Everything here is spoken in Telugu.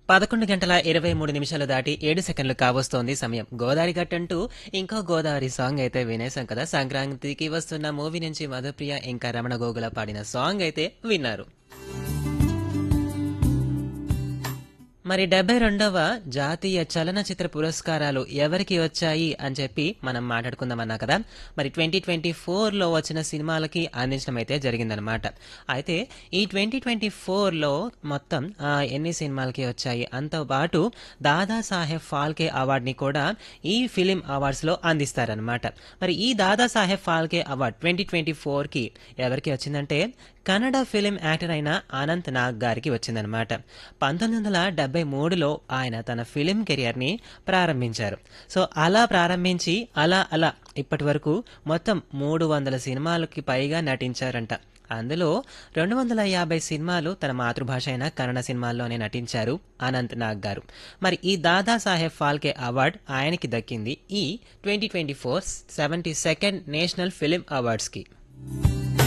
పదకొండు గంటల ఇరవై మూడు నిమిషాలు దాటి ఏడు సెకండ్లు కావస్తోంది సమయం గోదావరి గట్టంటూ ఇంకో గోదావరి సాంగ్ అయితే వినేసాం కదా సంక్రాంతికి వస్తున్న మూవీ నుంచి మధుప్రియ ఇంకా రమణ గోగుల పాడిన సాంగ్ అయితే విన్నారు మరి డెబ్బై రెండవ జాతీయ చలనచిత్ర పురస్కారాలు ఎవరికి వచ్చాయి అని చెప్పి మనం మాట్లాడుకుందామన్నా కదా మరి ట్వంటీ ట్వంటీ ఫోర్లో వచ్చిన సినిమాలకి అందించడం అయితే జరిగిందనమాట అయితే ఈ ట్వంటీ ట్వంటీ ఫోర్లో మొత్తం ఆ, ఎన్ని సినిమాలకి వచ్చాయి అంతో పాటు దాదాసాహెబ్ ఫాల్కే అవార్డుని కూడా ఈ ఫిలిం అవార్డ్స్లో అందిస్తారనమాట మరి ఈ Dadasaheb Phalke award twenty twenty ఫోర్కి ఎవరికి వచ్చిందంటే కన్నడ ఫిలిం యాక్టర్ అయిన అనంత్ నాగ్ గారికి వచ్చిందనమాట పంతొమ్మిది వందల డెబ్బై మూడులో ఆయన తన ఫిలిం కెరియర్ని ప్రారంభించారు సో అలా ప్రారంభించి అలా అలా ఇప్పటి వరకు మొత్తం మూడు వందల సినిమాలకి పైగా నటించారంట అందులో రెండు వందల యాభై సినిమాలు తన మాతృభాష అయిన కన్నడ సినిమాల్లోనే నటించారు అనంత్ నాగ్ గారు మరి ఈ దాదా సాహెబ్ ఫాల్కే అవార్డ్ ఆయనకి దక్కింది ఈ twenty twenty four seventy second national film అవార్డ్స్కి